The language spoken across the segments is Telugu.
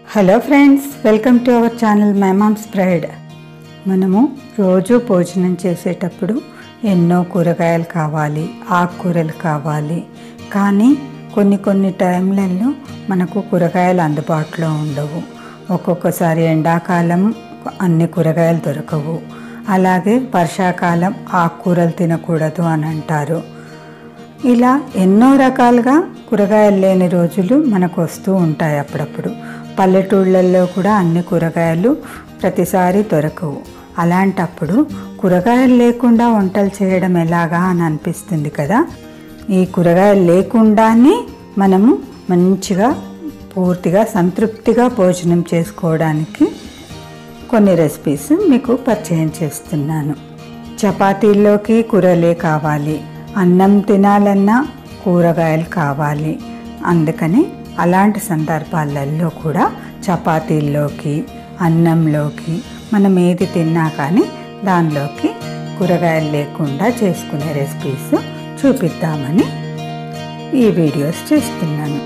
hello friends welcome to our channel మ్యామామ్స్ ప్రైడ్ మనము రోజు భోజనం చేసేటప్పుడు ఎన్నో కూరగాయలు కావాలి ఆకుకూరలు కావాలి కానీ కొన్ని కొన్ని టైంలలో మనకు కూరగాయలు అందుబాటులో ఉండవు ఒక్కొక్కసారి ఎండాకాలం అన్ని కూరగాయలు దొరకవు అలాగే వర్షాకాలం ఆకుకూరలు తినకూడదు అని అంటారు ఇలా ఎన్నో రకాలుగా కూరగాయలు లేని రోజులు మనకు వస్తూ ఉంటాయి అప్పుడప్పుడు పల్లెటూళ్ళల్లో కూడా అన్ని కూరగాయలు ప్రతిసారి దొరకవు అలాంటప్పుడు కూరగాయలు లేకుండా వంటలు చేయడం ఎలాగా అని అనిపిస్తుంది కదా ఈ కూరగాయలు లేకుండానే మనము మంచిగా పూర్తిగా సంతృప్తిగా భోజనం చేసుకోవడానికి కొన్ని రెసిపీస్ మీకు పరిచయం చేస్తున్నాను చపాతీల్లోకి కూరలే కావాలి అన్నం తినాలన్నా కూరగాయలు కావాలి అందుకని అలాంటి సందర్భాలలో కూడా చపాతీల్లోకి అన్నంలోకి మనం ఏది తిన్నా కానీ దానిలోకి కూరగాయలు లేకుండా చేసుకునే రెసిపీస్ చూపిద్దామని ఈ వీడియోస్ చేస్తున్నాను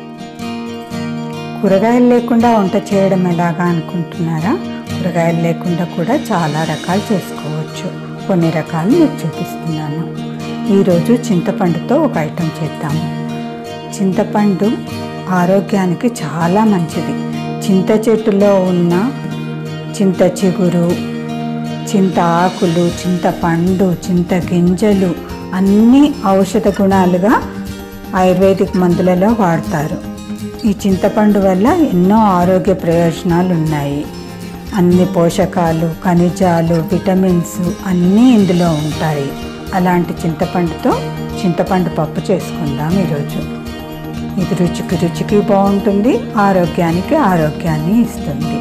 కూరగాయలు లేకుండా వంట చేయడం ఎలాగా అనుకుంటున్నారా కూరగాయలు లేకుండా కూడా చాలా రకాలు చేసుకోవచ్చు కొన్ని రకాలు మీకు చూపిస్తున్నాను ఈరోజు చింతపండుతో ఒక ఐటెం చేద్దాము చింతపండు ఆరోగ్యానికి చాలా మంచిది చింత చెట్టులో ఉన్న చింత చిగురు చింత ఆకులు చింతపండు చింత గింజలు అన్నీ ఔషధ గుణాలుగా ఆయుర్వేదిక్ మందులలో వాడతారు ఈ చింతపండు వల్ల ఎన్నో ఆరోగ్య ప్రయోజనాలు ఉన్నాయి అన్ని పోషకాలు ఖనిజాలు విటమిన్స్ అన్నీ ఇందులో ఉంటాయి అలాంటి చింతపండుతో చింతపండు పప్పు చేసుకుందాం ఈరోజు ఇది రుచికి రుచికి బాగుంటుంది ఆరోగ్యానికి ఆరోగ్యాన్ని ఇస్తుంది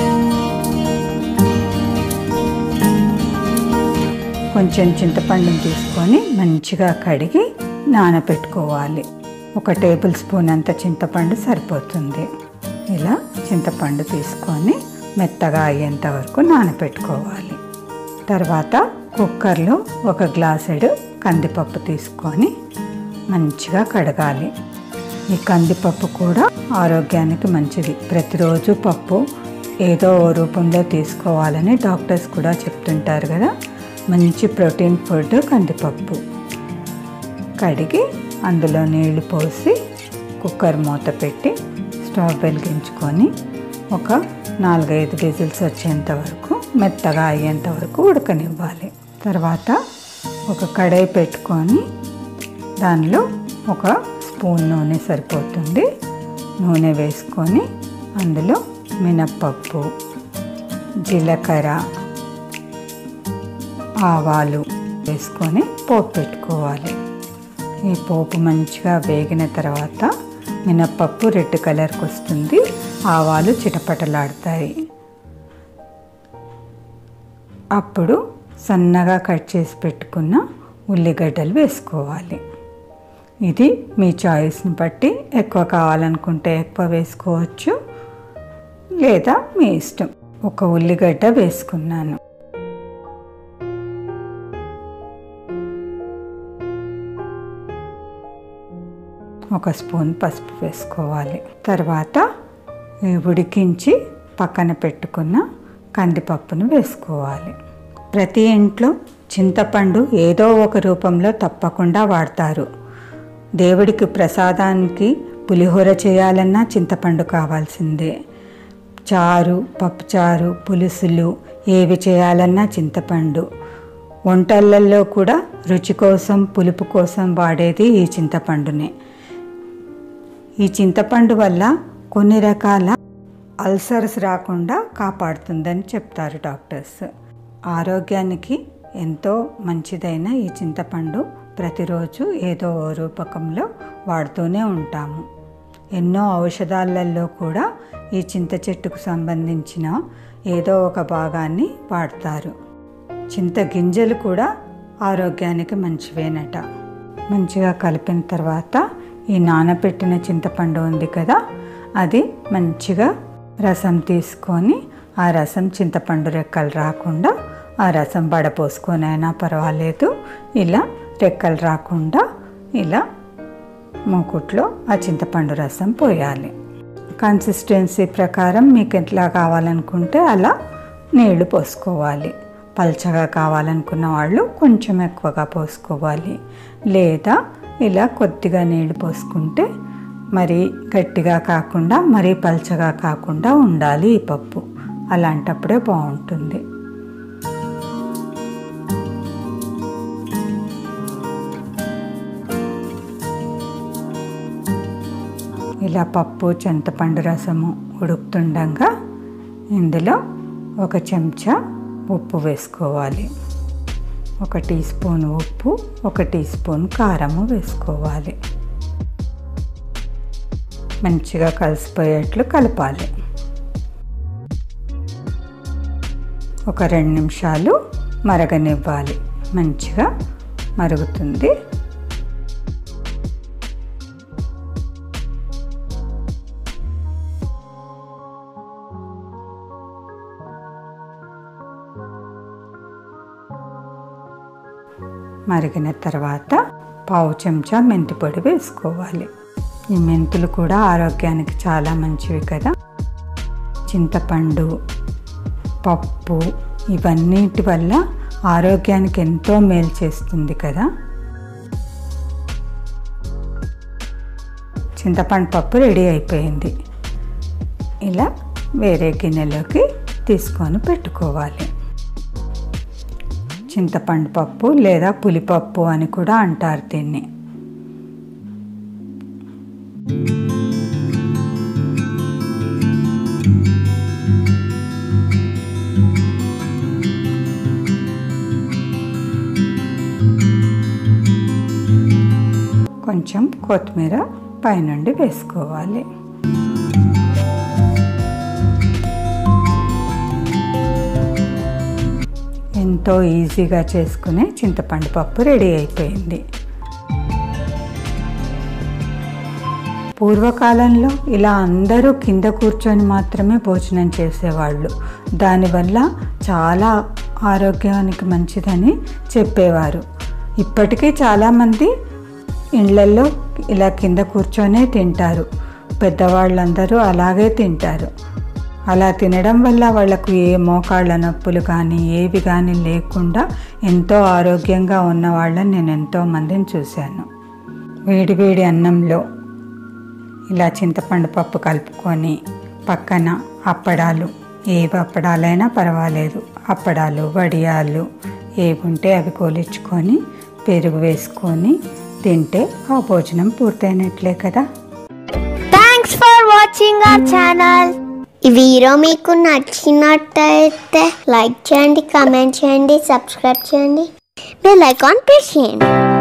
కొంచెం చింతపండుని తీసుకొని మంచిగా కడిగి నానబెట్టుకోవాలి ఒక టేబుల్ స్పూన్ అంత చింతపండు సరిపోతుంది ఇలా చింతపండు తీసుకొని మెత్తగా అయ్యేంత వరకు నానబెట్టుకోవాలి తర్వాత కుక్కర్లో ఒక గ్లాసెడు కందిపప్పు తీసుకొని మంచిగా కడగాలి ఈ కందిపప్పు కూడా ఆరోగ్యానికి మంచిది ప్రతిరోజు పప్పు ఏదో ఓ రూపంలో తీసుకోవాలని డాక్టర్స్ కూడా చెప్తుంటారు కదా మంచి ప్రోటీన్ ఫుడ్ కందిపప్పు కడిగి అందులో నీళ్లు పోసి కుక్కర్ మూత పెట్టి స్టవ్ వెలిగించుకొని ఒక నాలుగైదు విజిల్స్ వచ్చేంత వరకు మెత్తగా అయ్యేంత వరకు ఉడకనివ్వాలి తర్వాత ఒక కడాయి పెట్టుకొని దానిలో ఒక స్పూన్ నూనె సరిపోతుంది నూనె వేసుకొని అందులో మినప్పప్పు జీలకర్ర ఆవాలు వేసుకొని పోపు పెట్టుకోవాలి ఈ పోపు మంచిగా వేగిన తర్వాత మినప్పప్పు రెడ్ కలర్కి వస్తుంది ఆవాలు చిటపటలాడతాయి అప్పుడు సన్నగా కట్ చేసి పెట్టుకున్న ఉల్లిగడ్డలు వేసుకోవాలి ఇది మీ చాయిస్ని బట్టి ఎక్కువ కావాలనుకుంటే ఎక్కువ వేసుకోవచ్చు లేదా మీ ఇష్టం ఒక ఉల్లిగడ్డ వేసుకున్నాను ఒక స్పూన్ పసుపు వేసుకోవాలి తర్వాత ఈ ఉడికించి పక్కన పెట్టుకున్న కందిపప్పును వేసుకోవాలి ప్రతి ఇంట్లో చింతపండు ఏదో ఒక రూపంలో తప్పకుండా వాడతారు దేవుడికి ప్రసాదానికి పులిహోర చేయాలన్నా చింతపండు కావాల్సిందే చారు పప్పుచారు పులుసులు ఏవి చేయాలన్నా చింతపండు వంటలలో కూడా రుచి కోసం పులుపు కోసం వాడేది ఈ చింతపండునే ఈ చింతపండు వల్ల కొన్ని రకాల అల్సర్స్ రాకుండా కాపాడుతుందని చెప్తారు డాక్టర్స్ ఆరోగ్యానికి ఎంతో మంచిదైన ఈ చింతపండు ప్రతిరోజు ఏదో ఓ రూపకంలో వాడుతూనే ఉంటాము ఎన్నో ఔషధాలలో కూడా ఈ చింత చెట్టుకు సంబంధించిన ఏదో ఒక భాగాన్ని వాడతారు చింత గింజలు కూడా ఆరోగ్యానికి మంచివేనట మంచిగా కలిపిన తర్వాత ఈ నానబెట్టిన చింతపండు ఉంది కదా అది మంచిగా రసం తీసుకొని ఆ రసం చింతపండు రెక్కలు రాకుండా ఆ రసం వడపోసుకొని అయినా పర్వాలేదు ఇలా రెక్కలు రాకుండా ఇలా మూకుట్లో ఆ చింతపండు రసం పోయాలి కన్సిస్టెన్సీ ప్రకారం మీకు ఎట్లా కావాలనుకుంటే అలా నీళ్లు పోసుకోవాలి పల్చగా కావాలనుకున్న వాళ్ళు కొంచెం ఎక్కువగా పోసుకోవాలి లేదా ఇలా కొద్దిగా నీళ్లు పోసుకుంటే మరీ గట్టిగా కాకుండా మరీ పల్చగా కాకుండా ఉండాలి ఈ పప్పు అలాంటప్పుడే బాగుంటుంది ఇలా పప్పు చింతపండు రసము ఉడుకుతుండగా ఇందులో ఒక చెంచా ఉప్పు వేసుకోవాలి ఒక టీ స్పూన్ ఉప్పు ఒక టీ స్పూన్ కారము వేసుకోవాలి మంచిగా కలిసిపోయేట్లు కలపాలి ఒక రెండు నిమిషాలు మరగనివ్వాలి మంచిగా మరుగుతుంది మరిగిన తర్వాత పావు చెంచా మెంతి పొడి వేసుకోవాలి ఈ మెంతులు కూడా ఆరోగ్యానికి చాలా మంచివి కదా చింతపండు పప్పు ఇవన్నిటి వల్ల ఆరోగ్యానికి ఎంతో మేలు చేస్తుంది కదా చింతపండు పప్పు రెడీ అయిపోయింది ఇలా వేరే గిన్నెలోకి తీసుకొని పెట్టుకోవాలి చింతపండు పప్పు లేదా పులిపప్పు అని కూడా అంటారు దీన్ని కొంచెం కొత్తిమీర పైనుండి వేసుకోవాలి ఎంతో ఈజీగా చేసుకునే చింతపండు పప్పు రెడీ అయిపోయింది పూర్వకాలంలో ఇలా అందరూ కింద కూర్చొని మాత్రమే భోజనం చేసేవాళ్ళు దానివల్ల చాలా ఆరోగ్యానికి మంచిదని చెప్పేవారు ఇప్పటికీ చాలామంది ఇళ్లల్లో ఇలా కింద కూర్చొనే తింటారు పెద్దవాళ్ళందరూ అలాగే తింటారు అలా తినడం వల్ల వాళ్ళకు ఏ మోకాళ్ళ నొప్పులు కానీ ఏవి కానీ లేకుండా ఎంతో ఆరోగ్యంగా ఉన్న వాళ్ళని నేను ఎంతో మందిని చూశాను వేడివేడి అన్నంలో ఇలా చింతపండు పప్పు కలుపుకొని పక్కన అప్పడాలు ఏ అప్పడాలైనా పర్వాలేదు అప్పడాలు వడియాలు ఏవి ఉంటే అవి కోలించుకొని పెరుగు వేసుకొని తింటే ఆ భోజనం పూర్తయినట్లే కదా thanks for watching our channel ఈ వీడియో మీకు నచ్చినట్టయితే లైక్ చేయండి కామెంట్ చేయండి సబ్స్క్రైబ్ చేయండి బెల్ ఐకాన్ ప్రెస్ చేయండి